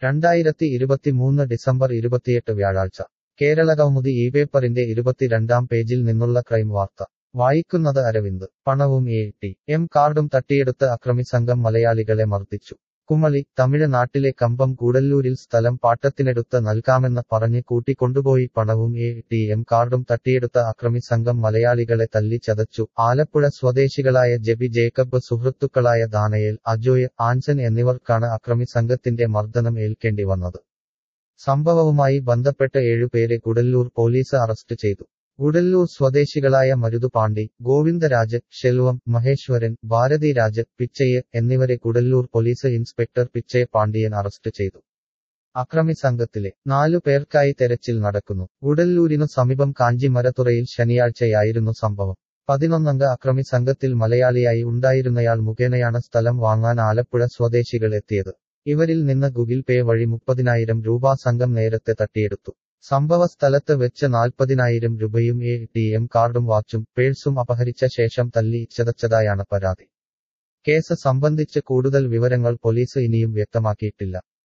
രണ്ടായിരത്തി ഇരുപത്തിമൂന്ന് ഡിസംബർ ഇരുപത്തിയെട്ട് വ്യാഴാഴ്ച കേരളകൗമുദി ഈ പേപ്പറിന്റെ ഇരുപത്തിരണ്ടാം പേജിൽ നിന്നുള്ള ക്രൈം വാർത്ത വായിക്കുന്നത് അരവിന്ദ് പണവും എ ടി എം കാർഡും തട്ടിയെടുത്ത് അക്രമി സംഘം മലയാളികളെ മർദ്ദിച്ചു കുമളി തമിഴ്നാട്ടിലെ കമ്പം കൂടല്ലൂരിൽ സ്ഥലം പാട്ടത്തിനെടുത്ത് നൽകാമെന്ന് പറഞ്ഞ് കൂട്ടിക്കൊണ്ടുപോയി പണവും എ ടി എം കാർഡും തട്ടിയെടുത്ത അക്രമി സംഘം മലയാളികളെ തല്ലി ചതച്ചു ആലപ്പുഴ സ്വദേശികളായ ജെബി ജേക്കബ് സുഹൃത്തുക്കളായ ദാനയേൽ അജോയ് ആൻസൻ എന്നിവർക്കാണ് അക്രമി സംഘത്തിന്റെ മർദ്ദനം ഏൽക്കേണ്ടി വന്നത് സംഭവവുമായി ബന്ധപ്പെട്ട് ഏഴുപേരെ ഗുഡല്ലൂർ പോലീസ് അറസ്റ്റ് ചെയ്തു ഗുഡല്ലൂർ സ്വദേശികളായ മരുതു പാണ്ഡി ഗോവിന്ദരാജ് ഷെൽവം മഹേശ്വരൻ ഭാരതിരാജ് പിച്ചയ്യ എന്നിവരെ Gudalur police inspector Pichai Pandian arrest ചെയ്തു അക്രമി സംഘത്തിലെ നാലു പേർക്കായി തെരച്ചിൽ നടക്കുന്നു ഗുഡല്ലൂരിനു സമീപം കാഞ്ചിമരത്തുറയിൽ ശനിയാഴ്ചയായിരുന്നു സംഭവം പതിനൊന്നംഗ അക്രമി സംഘത്തിൽ മലയാളിയായി ഉണ്ടായിരുന്നയാൾ മുഖേനയാണ് സ്ഥലം വാങ്ങാൻ ആലപ്പുഴ സ്വദേശികൾ എത്തിയത് ഇവരിൽ നിന്ന് ഗൂഗിൾ പേ വഴി മുപ്പതിനായിരം രൂപ സംഘം നേരത്തെ തട്ടിയെടുത്തു സംഭവ സ്ഥലത്ത് വെച്ച് നാൽപ്പതിനായിരം രൂപയും എ ടി എം കാർഡും വാച്ചും പേഴ്സും അപഹരിച്ച ശേഷം തല്ലി ചതച്ചതായാണ് പരാതി കേസ് സംബന്ധിച്ച് കൂടുതൽ വിവരങ്ങൾ പോലീസ് ഇനിയും വ്യക്തമാക്കിയിട്ടില്ല